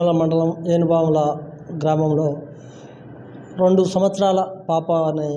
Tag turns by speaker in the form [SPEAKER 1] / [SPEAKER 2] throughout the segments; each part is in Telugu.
[SPEAKER 1] జడ్చల మండలం ఏనుబాముల గ్రామంలో రెండు సంవత్సరాల పాప అనే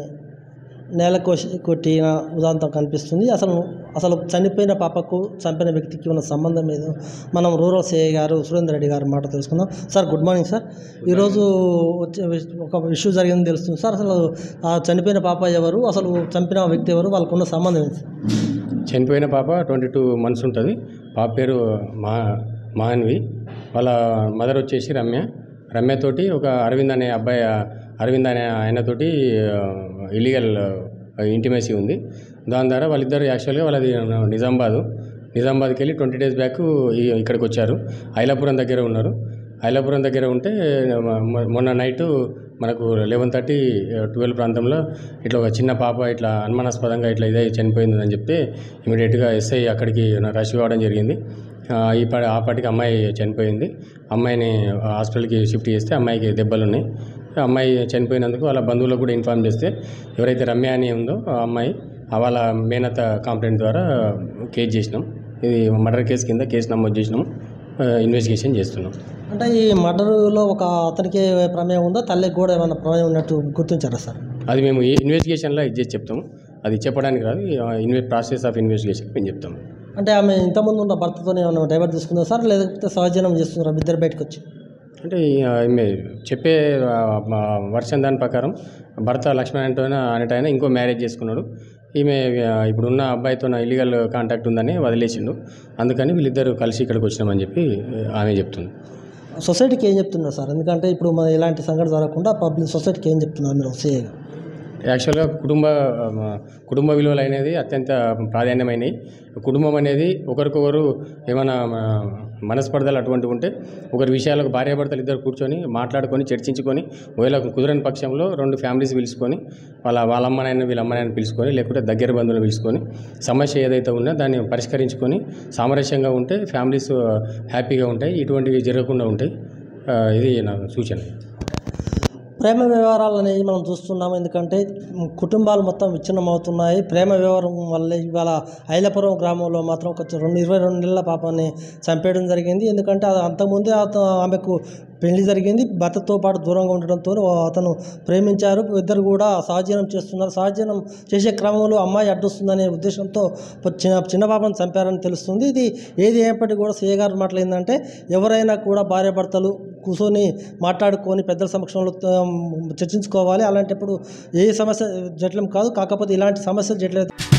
[SPEAKER 1] నేల కోసి కొట్టిన ఉదాంతం కనిపిస్తుంది అసలు అసలు చనిపోయిన పాపకు చంపిన వ్యక్తికి ఉన్న సంబంధం ఏదో మనం రూరల్ సిఐ గారు సురేందర్ రెడ్డి గారు మాట తెలుసుకుందాం సార్ గుడ్ మార్నింగ్ సార్ ఈరోజు వచ్చే విష- ఒక ఇష్యూ జరిగింది తెలుస్తుంది సార్ అసలు ఆ చనిపోయిన పాప ఎవరు అసలు చంపిన వ్యక్తి ఎవరు వాళ్ళకు ఉన్న సంబంధం ఏంటి
[SPEAKER 2] చనిపోయిన పాప ట్వంటీ టూ మంత్స్ ఉంటుంది పాప పేరు మా మాన్వి వాళ్ళ మదర్ వచ్చేసి రమ్య రమ్యతోటి ఒక అరవింద్ అనే అబ్బాయి అరవింద్ అనే ఆయనతోటి ఇల్లీగల్ ఇంటిమేసీ ఉంది దాని ద్వారా వాళ్ళిద్దరు యాక్చువల్గా వాళ్ళది నిజామాబాదు నిజామాబాద్కి వెళ్ళి ట్వంటీ డేస్ బ్యాక్ ఈ- ఇక్కడికి వచ్చారు ఐలాపురం దగ్గర ఉన్నారు ఐలాపురం దగ్గర ఉంటే మొ- మొన్న నైటు మనకు లెవెన్ థర్టీ ట్వెల్వ్ ప్రాంతంలో ఇట్లా ఒక చిన్న పాప ఇట్లా అనుమానాస్పదంగా ఇట్లా ఇదే చనిపోయిందని చెప్తే ఇమీడియట్గా ఎస్ఐ అక్కడికి రష్ కావడం జరిగింది ఆ, ఈ ప ఆ పాటికి అమ్మాయి చనిపోయింది అమ్మాయిని హాస్పిటల్కి షిఫ్ట్ చేస్తే అమ్మాయికి దెబ్బలు ఉన్నాయి అమ్మాయి చనిపోయినందుకు వాళ్ళ బంధువులకు కూడా ఇన్ఫామ్ చేస్తే ఎవరైతే రమ్య అని ఉందో ఆ అమ్మాయి ఆ వాళ్ళ మేనత కంప్లైంట్ ద్వారా కేసు చేసినాం ఇది మర్డర్ కేసు కింద కేసు నమోదు చేసినాం ఆ, ఇన్వెస్టిగేషన్ చేస్తున్నాం
[SPEAKER 1] అంటే ఈ మర్డర్లో ఒక అతనికి ప్రమేయం ఉందా తల్లికి కూడా ఏమైనా ప్రమేయం ఉన్నట్టు గుర్తించారా సార్
[SPEAKER 2] అది మేము ఈ ఇన్వెస్టిగేషన్లో ఇది చేసి చెప్తాము అది చెప్పడానికి రాదు ఇన్వె ప్రాసెస్ ఆఫ్ ఇన్వెస్టిగేషన్ మేము చెప్తాము
[SPEAKER 1] అంటే ఆమె ఇంతకుముందు ఉన్న భర్తతో ఏమైనా డైవర్ట్ తీసుకుందా సార్ లేకపోతే సహజనం చేస్తున్నారా ఇద్దరు బయటకు వచ్చి
[SPEAKER 2] అంటే ఈ, ఆ, ఈమె చెప్పే ఆ, మా వర్షన్ దాని ప్రకారం భర్త లక్ష్మణ్ అంటే అనేటైనా ఇంకో మ్యారేజ్ చేసుకున్నాడు ఈమె ఆ, ఇప్పుడున్న అబ్బాయితో ఇల్లీగల్ కాంటాక్ట్ ఉందని వదిలేసిండు అందుకని వీళ్ళిద్దరు కలిసి ఇక్కడికి వచ్చినామని చెప్పి ఆమె చెప్తుంది
[SPEAKER 1] సొసైటీకి ఏం చెప్తున్నారు సార్ ఎందుకంటే ఇప్పుడు మన ఇలాంటి సంఘటన జరగకుండా పబ్లిక్ సొసైటీకి ఏం చెప్తున్నారు మీరు సీఏగా
[SPEAKER 2] యాక్చువల్గా కుటుంబ ఆ, కుటుంబ విలువలు అనేది అత్యంత ప్రాధాన్యమైనవి కుటుంబం అనేది ఒకరికొకరు ఏమైనా ఆ, మనస్పర్ధలు అటువంటివి ఉంటే ఒకరి విషయాలకు భార్యాభర్తలు ఇద్దరు కూర్చొని మాట్లాడుకొని చర్చించుకొని ఒకవేళ కుదరని పక్షంలో రెండు ఫ్యామిలీస్ పిలుచుకొని వాళ్ళ వాళ్ళ అమ్మనైనా వీళ్ళ అమ్మనైనా పిలుచుకొని లేకుంటే దగ్గర బంధువులు పిలుచుకొని సమస్య ఏదైతే ఉన్నా దాన్ని పరిష్కరించుకొని సామరస్యంగా ఉంటే ఫ్యామిలీస్ హ్యాపీగా ఉంటాయి ఇటువంటివి జరగకుండా ఉంటాయి ఆ, ఇది నా సూచన
[SPEAKER 1] ప్రేమ వ్యవహారాలు అనేవి మనం చూస్తున్నాము ఎందుకంటే మ్, కుటుంబాలు మొత్తం విచ్ఛిన్నం అవుతున్నాయి ప్రేమ వ్యవహారం వల్ల ఇవాళ ఐలపురం గ్రామంలో మాత్రం ఒక రెండు ఇరవై రెండు నెలల పాపాన్ని చంపేయడం జరిగింది ఎందుకంటే అది అంతకుముందే అత ఆమెకు పెళ్లి జరిగింది భర్తతో పాటు దూరంగా ఉండడంతో అతను ప్రేమించారు ఇద్దరు కూడా సహజీవనం చేస్తున్నారు సహజీవనం చేసే క్రమంలో అమ్మాయి అడ్డొస్తుందనే ఉద్దేశంతో చిన్న చిన్న పాపను చంపారని తెలుస్తుంది ఇది ఏది ఏపటికి కూడా సీఏ గారు మాట్లాడిందంటే ఎవరైనా కూడా భార్యాభర్తలు కూర్చొని మాట్లాడుకొని పెద్దల సమక్షంలో ఆ, చర్చించుకోవాలి అలాంటప్పుడు ఏ సమస్య జట్లం కాదు కాకపోతే ఇలాంటి సమస్యలు జట్లయితే